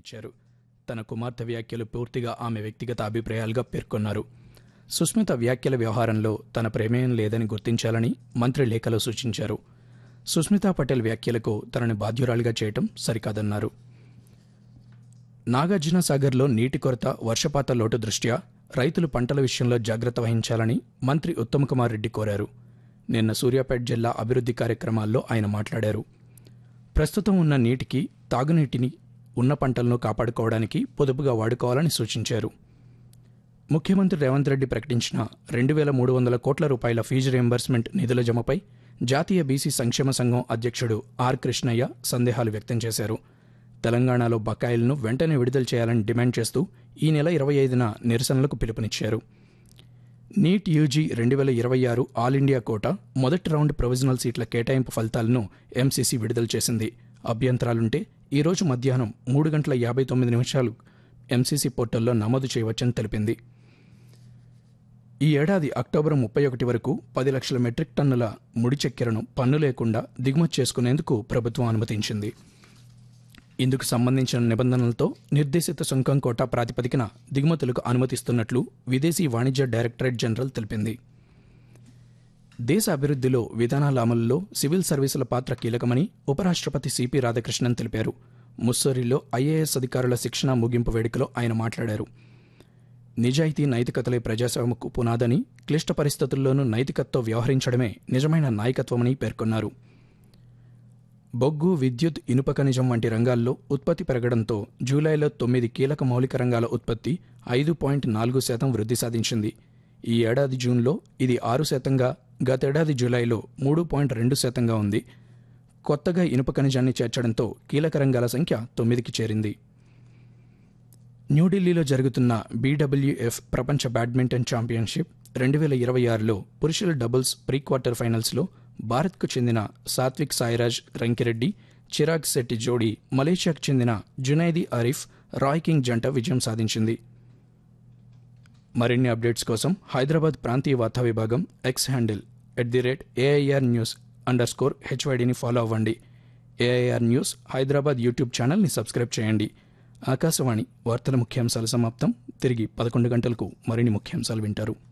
పిలుపునిచ్చారు తన కుమార్తె వ్యాఖ్యలు పూర్తిగా ఆమె వ్యక్తిగత అభిప్రాయాలుగా పేర్కొన్నారు సుస్మిత వ్యాఖ్యల వ్యవహారంలో తన ప్రమేయం లేదని గుర్తించాలని మంత్రి లేఖలో సూచించారు సుస్మితా పటేల్ వ్యాఖ్యలకు తనని బాధ్యురాలిగా చేయటం సరికాదన్నారు నాగార్జున సాగర్లో నీటి కొరత వర్షపాత లోటు దృష్ట్యా రైతులు పంటల విషయంలో జాగ్రత్త వహించాలని మంత్రి ఉత్తమ్ కుమార్ రెడ్డి కోరారు నిన్న సూర్యాపేట జిల్లా అభివృద్ధి కార్యక్రమాల్లో ఆయన మాట్లాడారు ప్రస్తుతం ఉన్న నీటికి తాగునీటిని ఉన్న పంటలను కాపాడుకోవడానికి పొదుపుగా వాడుకోవాలని సూచించారు ముఖ్యమంత్రి రేవంత్ రెడ్డి ప్రకటించిన రెండు వేల మూడు వందల కోట్ల రూపాయల ఫీజు రియంబర్స్మెంట్ నిధుల జమపై జాతీయ బీసీ సంక్షేమ సంఘం అధ్యక్షుడు ఆర్ కృష్ణయ్య సందేహాలు వ్యక్తం చేశారు తెలంగాణలో బకాయిలను వెంటనే విడుదల చేయాలని డిమాండ్ చేస్తూ ఈ నెల ఇరవై ఐదున నిరసనలకు పిలుపునిచ్చారు నీట్ యూజీ రెండు వేల ఇరవై ఆరు ఆల్ ఇండియా కోట మొదటి రౌండ్ ప్రొవిజనల్ సీట్ల కేటాయింపు ఫలితాలను ఎంసీసీ విడుదల చేసింది అభ్యంతరాలుంటే ఈరోజు మధ్యాహ్నం మూడు గంటల యాభై తొమ్మిది నిమిషాలు ఎంసీసీ పోర్టల్లో నమోదు చేయవచ్చని తెలిపింది ఈ ఏడాది అక్టోబర్ ముప్పై ఒకటి వరకు పది లక్షల మెట్రిక్ టన్నుల ముడి చక్కెరను పన్ను లేకుండా దిగుమతి చేసుకునేందుకు ప్రభుత్వం అనుమతించింది ఇందుకు సంబంధించిన నిబంధనలతో నిర్దేశిత సుంకం కోటా ప్రాతిపదికన దిగుమతులకు అనుమతిస్తున్నట్లు విదేశీ వాణిజ్య డైరెక్టరేట్ జనరల్ తెలిపింది దేశ అభివృద్ధిలో విధానాల అమలులో సివిల్ సర్వీసుల పాత్ర కీలకమని ఉపరాష్ట్రపతి సిపి రాధాకృష్ణన్ తెలిపారు ముస్సోరిలో ఐఏఎస్ అధికారుల శిక్షణ ముగింపు వేడుకలో ఆయన మాట్లాడారు నిజాయితీ నైతికతలే ప్రజాస్వామ్యకు పునాదని క్లిష్ట పరిస్థితుల్లోనూ నైతికతతో వ్యవహరించడమే నిజమైన నాయకత్వమని పేర్కొన్నారు బొగ్గు విద్యుత్ ఇనుప ఖనిజం వంటి రంగాల్లో ఉత్పత్తి పెరగడంతో జూలైలో తొమ్మిది కీలక మౌలిక రంగాల ఉత్పత్తి ఐదు పాయింట్ నాలుగు శాతం వృద్ధి సాధించింది ఈ ఏడాది జూన్లో ఇది ఆరు శాతంగా గతేడాది జూలైలో మూడు పాయింట్ రెండు శాతంగా ఉంది కొత్తగా ఇనుప ఖనిజాన్ని చేర్చడంతో కీలక రంగాల సంఖ్య తొమ్మిదికి చేరింది న్యూఢిల్లీలో జరుగుతున్న బీడబ్ల్యూఎఫ్ ప్రపంచ బ్యాడ్మింటన్ ఛాంపియన్షిప్ రెండు వేల ఇరవై ఆరులో పురుషుల డబుల్స్ ప్రీ క్వార్టర్ ఫైనల్స్లో భారత్కు చెందిన సాత్విక్ సాయిరాజ్ రంకిరెడ్డి చిరాగ్ శెట్టి జోడీ మలేషియాకు చెందిన జునైదీ ఆరిఫ్ రాయ్ కింగ్ జంట విజయం సాధించింది మరిన్ని అప్డేట్స్ కోసం హైదరాబాద్ ప్రాంతీయ వార్తా విభాగం X handle at the rate AIR news under score హెచ్వైడిని ఫాలో అవ్వండి ఏఐఆర్ న్యూస్ హైదరాబాద్ యూట్యూబ్ ఛానల్ని సబ్స్క్రైబ్ చేయండి ఆకాశవాణి వార్తల ముఖ్యాంశాలు సమాప్తం తిరిగి పదకొండు గంటలకు మరిన్ని ముఖ్యాంశాలు వింటారు